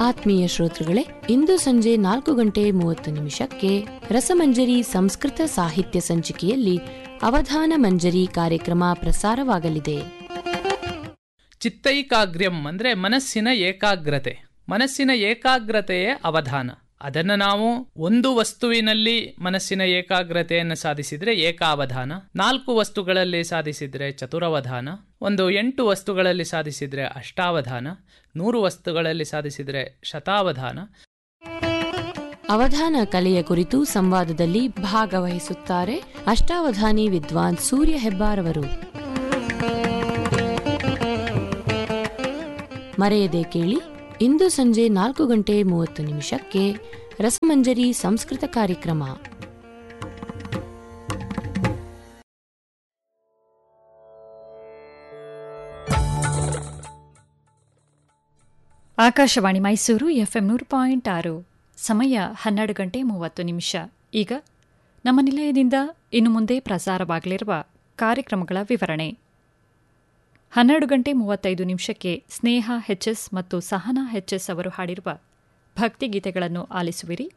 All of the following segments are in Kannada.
ಆತ್ಮೀಯ ಶ್ರೋತೃಗಳೇ ಇಂದು ಸಂಜೆ ನಾಲ್ಕು ಗಂಟೆ ಮೂವತ್ತು ನಿಮಿಷಕ್ಕೆ ರಸಮಂಜರಿ ಸಂಸ್ಕೃತ ಸಾಹಿತ್ಯ ಸಂಚಿಕೆಯಲ್ಲಿ ಅವಧಾನ ಮಂಜರಿ ಕಾರ್ಯಕ್ರಮ ಪ್ರಸಾರವಾಗಲಿದೆ ಚಿತ್ತೈಕಾಗ್ರ್ಯಂ ಅಂದರೆ ಮನಸ್ಸಿನ ಏಕಾಗ್ರತೆ ಮನಸ್ಸಿನ ಏಕಾಗ್ರತೆಯೇ ಅವಧಾನ ಅದನ್ನು ನಾವು ಒಂದು ವಸ್ತುವಿನಲ್ಲಿ ಮನಸ್ಸಿನ ಏಕಾಗ್ರತೆಯನ್ನು ಸಾಧಿಸಿದ್ರೆ ಏಕಾವಧಾನ ನಾಲ್ಕು ವಸ್ತುಗಳಲ್ಲಿ ಸಾಧಿಸಿದ್ರೆ ಚತುರವಧಾನ ಒಂದು ಎಂಟು ವಸ್ತುಗಳಲ್ಲಿ ಸಾಧಿಸಿದ್ರೆ ಅಷ್ಟಾವಧಾನ ನೂರು ವಸ್ತುಗಳಲ್ಲಿ ಸಾಧಿಸಿದ್ರೆ ಶತಾವಧಾನ ಅವಧಾನ ಕಲೆಯ ಕುರಿತು ಸಂವಾದದಲ್ಲಿ ಭಾಗವಹಿಸುತ್ತಾರೆ ಅಷ್ಟಾವಧಾನಿ ವಿದ್ವಾನ್ ಸೂರ್ಯ ಹೆಬ್ಬಾರವರು ಮರೆಯದೆ ಕೇಳಿ ಇಂದು ಸಂಜೆ ನಾಲ್ಕು ಗಂಟೆ ಮೂವತ್ತು ನಿಮಿಷಕ್ಕೆ ರಸಮಂಜರಿ ಸಂಸ್ಕೃತ ಕಾರ್ಯಕ್ರಮ ಆಕಾಶವಾಣಿ ಮೈಸೂರು ಎಫ್ಎಂ ನೂರು ಪಾಯಿಂಟ್ ಆರು ಸಮಯ ಹನ್ನೆರಡು ಗಂಟೆ ಮೂವತ್ತು ನಿಮಿಷ ಈಗ ನಮ್ಮ ನಿಲಯದಿಂದ ಇನ್ನು ಮುಂದೆ ಪ್ರಸಾರವಾಗಲಿರುವ ಕಾರ್ಯಕ್ರಮಗಳ ವಿವರಣೆ ಹನ್ನೆರಡು ಗಂಟೆ ಮೂವತ್ತೈದು ನಿಮಿಷಕ್ಕೆ ಸ್ನೇಹ ಎಚ್ಎಸ್ ಮತ್ತು ಸಹನಾ ಎಚ್ಎಸ್ ಅವರು ಹಾಡಿರುವ ಭಕ್ತಿಗೀತೆಗಳನ್ನು ಆಲಿಸುವಿರಿ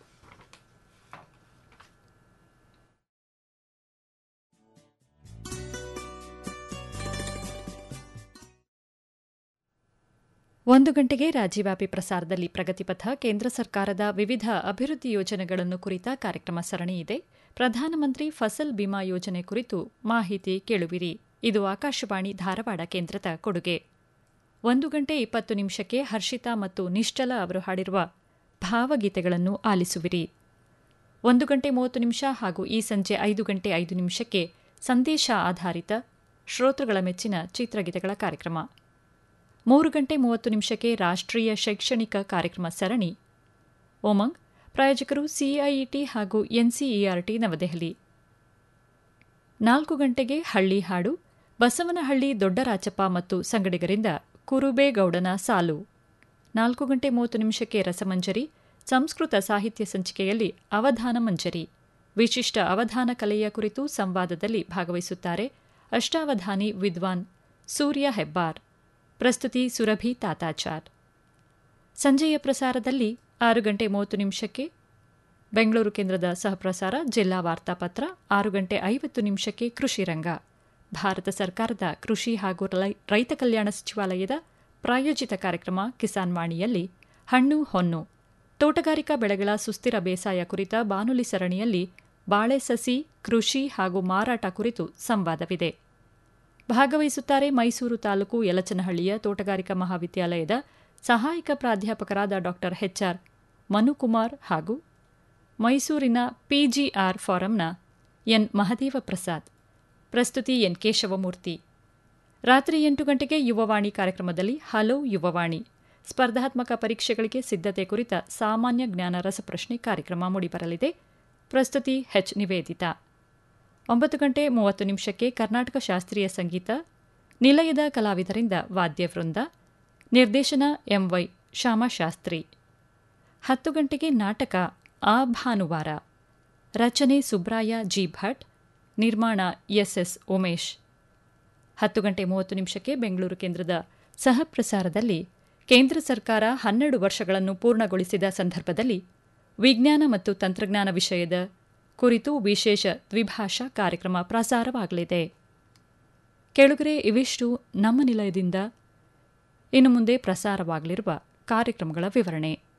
ಒಂದು ಗಂಟೆಗೆ ರಾಜ್ಯವ್ಯಾಪಿ ಪ್ರಸಾರದಲ್ಲಿ ಪ್ರಗತಿಪಥ ಕೇಂದ್ರ ಸರ್ಕಾರದ ವಿವಿಧ ಅಭಿವೃದ್ಧಿ ಯೋಜನೆಗಳನ್ನು ಕುರಿತ ಕಾರ್ಯಕ್ರಮ ಸರಣಿ ಇದೆ ಪ್ರಧಾನಮಂತ್ರಿ ಫಸಲ್ ಬಿಮಾ ಯೋಜನೆ ಕುರಿತು ಮಾಹಿತಿ ಕೇಳುವಿರಿ ಇದು ಆಕಾಶವಾಣಿ ಧಾರವಾಡ ಕೇಂದ್ರದ ಕೊಡುಗೆ ಒಂದು ಗಂಟೆ ಇಪ್ಪತ್ತು ನಿಮಿಷಕ್ಕೆ ಹರ್ಷಿತಾ ಮತ್ತು ನಿಶ್ಚಲ ಅವರು ಹಾಡಿರುವ ಭಾವಗೀತೆಗಳನ್ನು ಆಲಿಸುವಿರಿ ಒಂದು ಗಂಟೆ ಮೂವತ್ತು ನಿಮಿಷ ಹಾಗೂ ಈ ಸಂಜೆ ಐದು ಗಂಟೆ ಐದು ನಿಮಿಷಕ್ಕೆ ಸಂದೇಶ ಆಧಾರಿತ ಶ್ರೋತೃಗಳ ಮೆಚ್ಚಿನ ಚಿತ್ರಗೀತೆಗಳ ಕಾರ್ಯಕ್ರಮ ಮೂರು ಗಂಟೆ ಮೂವತ್ತು ನಿಮಿಷಕ್ಕೆ ರಾಷ್ಟ್ರೀಯ ಶೈಕ್ಷಣಿಕ ಕಾರ್ಯಕ್ರಮ ಸರಣಿ ಓಮಂಗ್ ಪ್ರಾಯೋಜಕರು ಸಿಐಇಟಿ ಹಾಗೂ ಎನ್ಸಿಇಆರ್ಟಿ ನವದೆಹಲಿ ನಾಲ್ಕು ಗಂಟೆಗೆ ಹಳ್ಳಿ ಹಾಡು ಬಸವನಹಳ್ಳಿ ದೊಡ್ಡರಾಚಪ್ಪ ಮತ್ತು ಸಂಗಡಿಗರಿಂದ ಕುರುಬೇಗೌಡನ ಸಾಲು ನಾಲ್ಕು ಗಂಟೆ ಮೂವತ್ತು ನಿಮಿಷಕ್ಕೆ ರಸಮಂಜರಿ ಸಂಸ್ಕೃತ ಸಾಹಿತ್ಯ ಸಂಚಿಕೆಯಲ್ಲಿ ಅವಧಾನ ಮಂಜರಿ ವಿಶಿಷ್ಟ ಅವಧಾನ ಕಲೆಯ ಕುರಿತು ಸಂವಾದದಲ್ಲಿ ಭಾಗವಹಿಸುತ್ತಾರೆ ಅಷ್ಟಾವಧಾನಿ ವಿದ್ವಾನ್ ಸೂರ್ಯ ಹೆಬ್ಬಾರ್ ಪ್ರಸ್ತುತಿ ಸುರಭಿ ತಾತಾಚಾರ್ ಸಂಜೆಯ ಪ್ರಸಾರದಲ್ಲಿ ಆರು ಗಂಟೆ ಮೂವತ್ತು ನಿಮಿಷಕ್ಕೆ ಬೆಂಗಳೂರು ಕೇಂದ್ರದ ಸಹಪ್ರಸಾರ ಜಿಲ್ಲಾ ವಾರ್ತಾಪತ್ರ ಆರು ಗಂಟೆ ಐವತ್ತು ನಿಮಿಷಕ್ಕೆ ಕೃಷಿ ರಂಗ ಭಾರತ ಸರ್ಕಾರದ ಕೃಷಿ ಹಾಗೂ ರೈತ ಕಲ್ಯಾಣ ಸಚಿವಾಲಯದ ಪ್ರಾಯೋಜಿತ ಕಾರ್ಯಕ್ರಮ ಕಿಸಾನ್ ವಾಣಿಯಲ್ಲಿ ಹಣ್ಣು ಹೊನ್ನು ತೋಟಗಾರಿಕಾ ಬೆಳೆಗಳ ಸುಸ್ಥಿರ ಬೇಸಾಯ ಕುರಿತ ಬಾನುಲಿ ಸರಣಿಯಲ್ಲಿ ಬಾಳೆ ಸಸಿ ಕೃಷಿ ಹಾಗೂ ಮಾರಾಟ ಕುರಿತು ಸಂವಾದವಿದೆ ಭಾಗವಹಿಸುತ್ತಾರೆ ಮೈಸೂರು ತಾಲೂಕು ಯಲಚನಹಳ್ಳಿಯ ತೋಟಗಾರಿಕಾ ಮಹಾವಿದ್ಯಾಲಯದ ಸಹಾಯಕ ಪ್ರಾಧ್ಯಾಪಕರಾದ ಡಾ ಎಚ್ಆರ್ ಮನುಕುಮಾರ್ ಹಾಗೂ ಮೈಸೂರಿನ ಪಿಜಿಆರ್ ಫಾರಂನ ಎನ್ ಮಹದೇವ ಪ್ರಸಾದ್ ಪ್ರಸ್ತುತಿ ಎನ್ ಕೇಶವಮೂರ್ತಿ ರಾತ್ರಿ ಎಂಟು ಗಂಟೆಗೆ ಯುವವಾಣಿ ಕಾರ್ಯಕ್ರಮದಲ್ಲಿ ಹಲೋ ಯುವವಾಣಿ ಸ್ಪರ್ಧಾತ್ಮಕ ಪರೀಕ್ಷೆಗಳಿಗೆ ಸಿದ್ಧತೆ ಕುರಿತ ಸಾಮಾನ್ಯ ಜ್ಞಾನ ರಸಪ್ರಶ್ನೆ ಕಾರ್ಯಕ್ರಮ ಮೂಡಿಬರಲಿದೆ ಪ್ರಸ್ತುತಿ ಹೆಚ್ ನಿವೇದಿತಾ ಒಂಬತ್ತು ಗಂಟೆ ಮೂವತ್ತು ನಿಮಿಷಕ್ಕೆ ಕರ್ನಾಟಕ ಶಾಸ್ತ್ರೀಯ ಸಂಗೀತ ನಿಲಯದ ಕಲಾವಿದರಿಂದ ವಾದ್ಯವೃಂದ ನಿರ್ದೇಶನ ಎಂವೈ ಶ್ಯಾಮಶಾಸ್ತ್ರಿ ಹತ್ತು ಗಂಟೆಗೆ ನಾಟಕ ಆ ಭಾನುವಾರ ರಚನೆ ಸುಬ್ರಾಯ ಜಿ ಭಟ್ ನಿರ್ಮಾಣ ಎಸ್ಎಸ್ ಉಮೇಶ್ ಹತ್ತು ಗಂಟೆ ಮೂವತ್ತು ನಿಮಿಷಕ್ಕೆ ಬೆಂಗಳೂರು ಕೇಂದ್ರದ ಸಹಪ್ರಸಾರದಲ್ಲಿ ಕೇಂದ್ರ ಸರ್ಕಾರ ಹನ್ನೆರಡು ವರ್ಷಗಳನ್ನು ಪೂರ್ಣಗೊಳಿಸಿದ ಸಂದರ್ಭದಲ್ಲಿ ವಿಜ್ಞಾನ ಮತ್ತು ತಂತ್ರಜ್ಞಾನ ವಿಷಯದ ಕುರಿತು ವಿಶೇಷ ದ್ವಿಭಾಷಾ ಕಾರ್ಯಕ್ರಮ ಪ್ರಸಾರವಾಗಲಿದೆ ಕೆಳಗರೆ ಇವಿಷ್ಟು ನಮ್ಮ ನಿಲಯದಿಂದ ಇನ್ನು ಮುಂದೆ ಪ್ರಸಾರವಾಗಲಿರುವ ಕಾರ್ಯಕ್ರಮಗಳ ವಿವರಣೆ